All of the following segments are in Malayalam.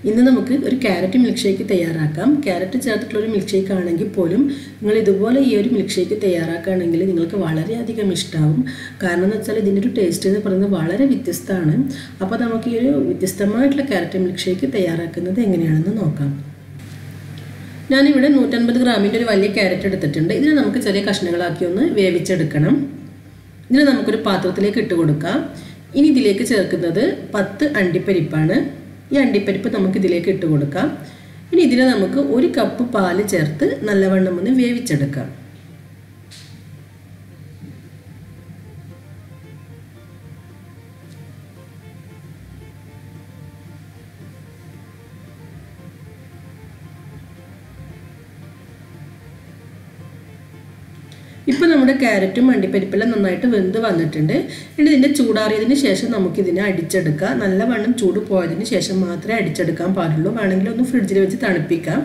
ഇന്ന് നമുക്ക് ഒരു ക്യാരറ്റ് മിൽക്ക് ഷേക്ക് തയ്യാറാക്കാം ക്യാരറ്റ് ചേർത്തിട്ടുള്ള ഒരു മിൽക്ക് ഷേക്ക് ആണെങ്കിൽ പോലും നിങ്ങൾ ഇതുപോലെ ഈ ഒരു മിൽക്ക് ഷേക്ക് തയ്യാറാക്കുകയാണെങ്കിൽ നിങ്ങൾക്ക് വളരെയധികം ഇഷ്ടമാവും കാരണം എന്ന് വെച്ചാൽ ഇതിൻ്റെ ഒരു ടേസ്റ്റ് എന്ന് പറയുന്നത് വളരെ വ്യത്യസ്തമാണ് അപ്പോൾ നമുക്ക് ഈ ഒരു വ്യത്യസ്തമായിട്ടുള്ള ക്യാരറ്റ് മിൽക്ക് ഷേക്ക് തയ്യാറാക്കുന്നത് എങ്ങനെയാണെന്ന് നോക്കാം ഞാനിവിടെ നൂറ്റൻപത് ഗ്രാമിൻ്റെ ഒരു വലിയ ക്യാരറ്റ് എടുത്തിട്ടുണ്ട് ഇതിനെ നമുക്ക് ചെറിയ കഷ്ണങ്ങളാക്കി ഒന്ന് വേവിച്ചെടുക്കണം ഇതിനെ നമുക്കൊരു പാത്രത്തിലേക്ക് ഇട്ട് കൊടുക്കാം ഇനി ഇതിലേക്ക് ചേർക്കുന്നത് പത്ത് അണ്ടിപ്പരിപ്പാണ് ഈ അണ്ടിപ്പരിപ്പ് നമുക്ക് ഇതിലേക്ക് ഇട്ട് കൊടുക്കാം ഇനി ഇതിനെ നമുക്ക് ഒരു കപ്പ് പാല് ചേർത്ത് നല്ലവണ്ണം ഒന്ന് വേവിച്ചെടുക്കാം ഇപ്പോൾ നമ്മുടെ ക്യാരറ്റും അണ്ടിപ്പരിപ്പെല്ലാം നന്നായിട്ട് വെന്ത് വന്നിട്ടുണ്ട് ഇനി ഇതിൻ്റെ ചൂടാറിയതിന് ശേഷം നമുക്കിതിനെ അടിച്ചെടുക്കാം നല്ലവണ്ണം ചൂട് പോയതിന് ശേഷം മാത്രമേ അടിച്ചെടുക്കാൻ പാടുള്ളൂ വേണമെങ്കിൽ ഒന്ന് ഫ്രിഡ്ജിൽ വെച്ച് തണുപ്പിക്കാം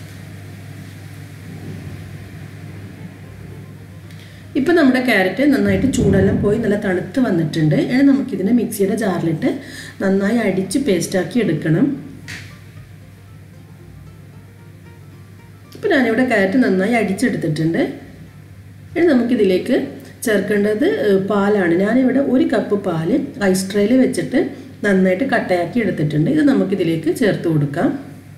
ഇപ്പം നമ്മുടെ ക്യാരറ്റ് നന്നായിട്ട് ചൂടെല്ലാം പോയി നല്ല തണുത്ത് വന്നിട്ടുണ്ട് ഇനി നമുക്കിതിനെ മിക്സിയുടെ ജാറിലിട്ട് നന്നായി അടിച്ച് പേസ്റ്റാക്കി എടുക്കണം ഇപ്പം ഞാനിവിടെ ക്യാരറ്റ് നന്നായി അടിച്ചെടുത്തിട്ടുണ്ട് ഇനി നമുക്കിതിലേക്ക് ചേർക്കേണ്ടത് പാലാണ് ഞാനിവിടെ ഒരു കപ്പ് പാല് ഐസ് ട്രേയിൽ വെച്ചിട്ട് നന്നായിട്ട് കട്ടയാക്കി എടുത്തിട്ടുണ്ട് ഇത് നമുക്കിതിലേക്ക് ചേർത്ത് കൊടുക്കാം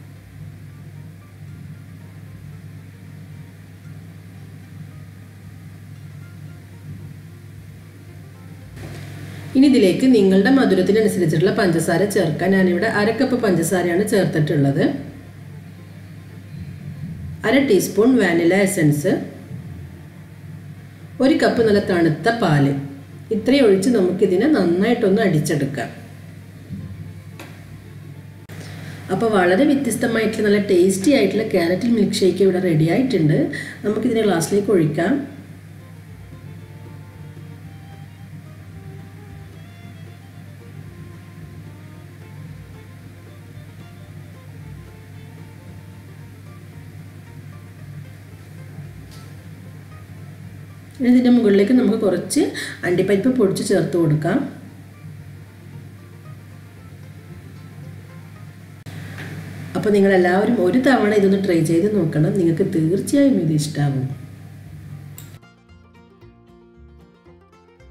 ഇനി ഇതിലേക്ക് നിങ്ങളുടെ മധുരത്തിനനുസരിച്ചിട്ടുള്ള പഞ്ചസാര ചേർക്കാൻ ഞാനിവിടെ അര കപ്പ് പഞ്ചസാരയാണ് ചേർത്തിട്ടുള്ളത് അര ടീസ്പൂൺ വാനില എസൻസ് ഒരു കപ്പ് നല്ല തണുത്ത പാല് ഇത്രയും ഒഴിച്ച് നമുക്കിതിനെ നന്നായിട്ടൊന്ന് അടിച്ചെടുക്കാം അപ്പോൾ വളരെ വ്യത്യസ്തമായിട്ടുള്ള നല്ല ടേസ്റ്റി ആയിട്ടുള്ള ക്യാരറ്റ് മിൽക്ക് ഷേക്ക് ഇവിടെ റെഡി ആയിട്ടുണ്ട് നമുക്കിതിനെ ഗ്ലാസ്സിലേക്ക് ഒഴിക്കാം ഇതിൻ്റെ മുകളിലേക്ക് നമുക്ക് കുറച്ച് അണ്ടിപ്പരിപ്പ് പൊടിച്ച് ചേർത്ത് കൊടുക്കാം അപ്പോൾ നിങ്ങളെല്ലാവരും ഒരു തവണ ഇതൊന്ന് ട്രൈ ചെയ്ത് നോക്കണം നിങ്ങൾക്ക് തീർച്ചയായും ഇത് ഇഷ്ടമാവും